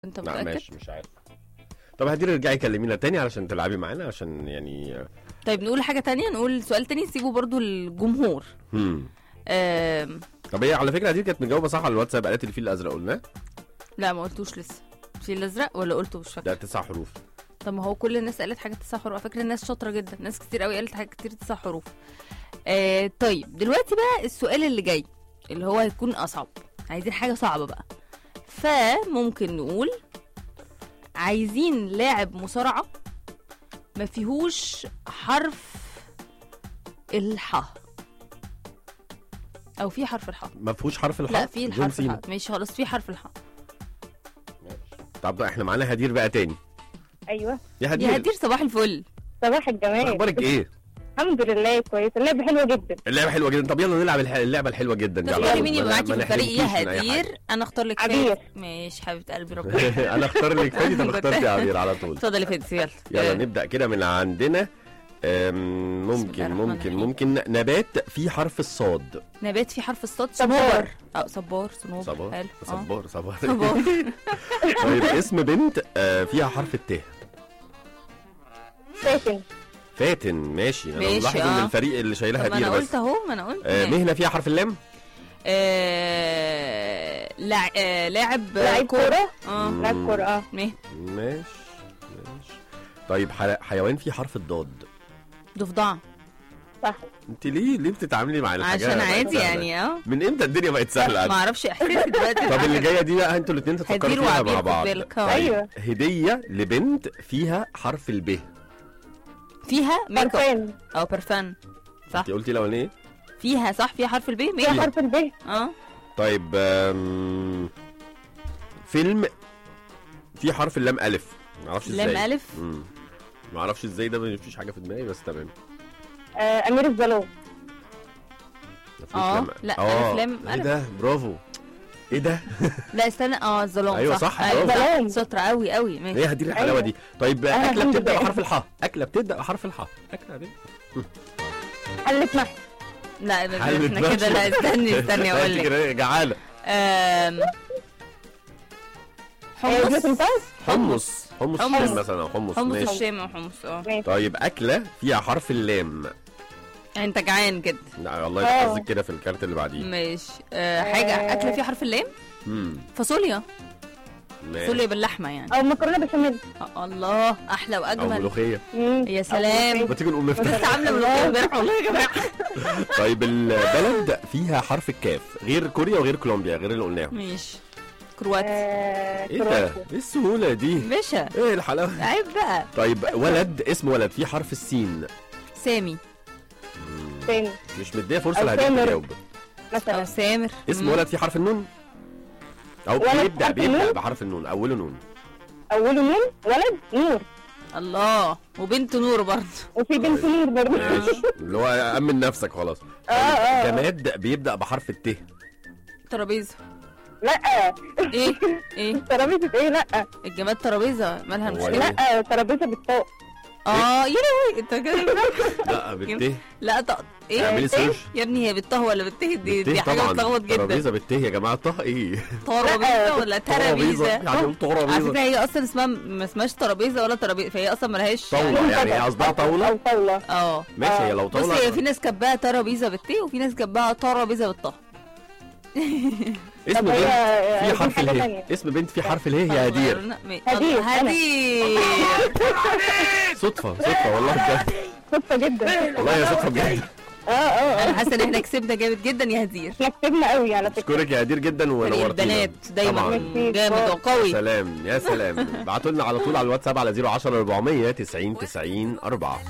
انت لا متاكد ماشي مش عارف طب هدير ارجعي كلمينا تاني علشان تلعبي معانا عشان يعني طيب نقول حاجه تانية نقول سؤال تاني نسيبه برضو للجمهور هم. آم... طب هي على فكره دي كانت مجاوبه صح على الواتساب قالت الفيل الازرق قلناه لا ما قلتوش لسه في الازرق ولا قلته مش فاكره ده تسع حروف طب ما هو كل الناس قالت حاجه تسع حروف على فكره الناس شاطره جدا ناس كتير قوي قالت حاجات كتير تسع حروف آه طيب دلوقتي بقى السؤال اللي جاي اللي هو هيكون اصعب عايزين حاجه صعبه بقى فممكن نقول عايزين لاعب مصارعه ما فيهوش حرف الحاء او في حرف الحاء ما فيهوش حرف الحاء لا في جون الحرف سينا. الحاء ماشي خلاص في حرف الحاء طب ده احنا معانا هدير بقى تاني ايوه يا هدير يا هدير صباح الفل صباح الجمال اخبارك ايه الحمد لله كويس اللعبه حلوه جدا اللعبه حلوه جدا طب يلا نلعب الح- اللعبه الحلوه جدا دي على تختاري طول. مين ما- يبقى معاكي ما في الفريق يا نحرمكيش من أي حاجة. هدير انا اختار لك عبير. فادي ماشي حبيبه قلبي ربنا انا اختار لك فادي طب كنت- اخترت يا عبير على طول اتفضل يا فادي يلا يلا آه، نبدا كده من عندنا أم، بسم ممكن الله الرحمن ممكن الرحيم. ممكن نبات فيه حرف الصاد نبات في حرف الصاد صبار. صنوبر اه صبار صنوبر صبار حلو آه. صبار صبار صبار طيب اسم بنت آه، فيها حرف الت فاتن فاتن ماشي انا ماشي، ملاحظ ان آه. الفريق اللي شايلها طب ما انا هدير قلت بس اهو ما انا قلت آه، ماشي. مهنه فيها حرف اللام آه، لع- آه، لاعب لعيب كوره اه مم. لاعب كوره اه مه ماشي ماشي طيب ح- حيوان فيه حرف الضاد ضفدع صح انت ليه ليه بتتعاملي مع الحاجات عشان بقت عادي سهلة؟ يعني اه من امتى الدنيا بقت سهله ما اعرفش احساسي دلوقتي طب اللي جايه دي بقى انتوا الاثنين تفكروا هدير فيها وعبير مع خد بعض بالك، آه. طيب، أيوة. هديه لبنت فيها حرف الب فيها ميك اب برفان او برفان صح انت قلتي الاولانيه فيها صح فيها حرف البي فيها ميك حرف الب اه طيب آم، فيلم فيه حرف اللام الف ما اعرفش ازاي لام الف مم. ما اعرفش ازاي ده مفيش حاجه في دماغي بس تمام آه امير الظلام مفيش آه، لام- لا، آه، ألف لام ايه ألف. ده برافو ايه ده لا استنى اه الظلام أيوة صح صح، ايوه برافو. صح ظلام. شاطرة قوي قوي ماشي ايه هدي الحلاوه أيوة. دي طيب أنا اكله الحمد بتبدا لله. بحرف الحاء اكله بتبدا بحرف الحاء اكله دي حلة محشي لا ده- ده حلة احنا كده لا محشي. استني استني اقول انت لك كده جعانه آم، آه حمص جلوتين حمص حمص حمص. شام مثلا حمص حمص ماشي الشام وحمص اه ماشي طيب اكله فيها حرف اللام يعني انت جعان كده لا والله آه. قصدك كده في الكارت اللي بعديه ماشي آه حاجة آه. أكلة فيها حرف اللام امم فاصوليا ماشي فاصوليا باللحمة يعني او مكرونه بشاميل آه الله أحلى او وأجمل ملوخيه مم. يا أو سلام. ملوخية. ما تيجي نقوم نفتح لسه عاملة ملوخية امبارح والله يا جماعة طيب البلد فيها حرف الكاف غير كوريا وغير كولومبيا غير اللي قلناهم ماشي كرواتي آه ايه ده كرواتيا. ايه السهوله دي باشا ايه الحلاوه عيب بقى طيب ولد اسم ولد فيه حرف السين سامي تاني مش مديه فرصه أو لهديك سامر. تجاوب أو مثلا سامر اسم مم. ولد فيه حرف النون او ولد بيبدا حرف بيبدا النون؟ بحرف النون اوله نون اوله نون ولد نور الله وبنت نور برضه وفي بنت نور برضه ماشي اللي هو امن نفسك خلاص اه اه جماد بيبدا بحرف الت ترابيزة لا ايه ايه ترابيزه ايه لا الجماد ترابيزة مالها هو المشكلة إيه؟ لا ترابيزه بالطاق اه يا لهوي انت كده لا بالت لا طق ايه اعملي سيرش يا ابني هي بالطه ولا بالته دي بالت دي حاجة طبعا بتلخبط جدا ترابيزه بالت يا جماعه طه ايه ترابيزة ولا ترابيزة يعني على ترابيزه فكرة هي اصلا اسمها ما اسمهاش ترابيزة ولا ترابيزة فهي اصلا ملهاش طاوله يعني هي قصدها طاوله او طاوله اه ماشي هي لو بص طاوله هي في ناس كاتباها ترابيزه بالتي وفي ناس كاتباها ترابيزه بالطه اسم طب بنت هي في عايزين حرف حاجة اله تانية. اسم بنت في حرف اله يا هدير هدير، أنا. هدير صدفه صدفه والله بجد صدفه جدا والله يا صدفه بجد اه اه انا اه حاسه ان احنا كسبنا جامد جدا يا هدير احنا كسبنا قوي على فكره اشكرك يا هدير جدا فريق ونورتينا البنات دايما طبعاً. ميرسي. جامد وقوي سلام يا سلام ابعتوا لنا على طول على الواتساب على 010 400 90 90 4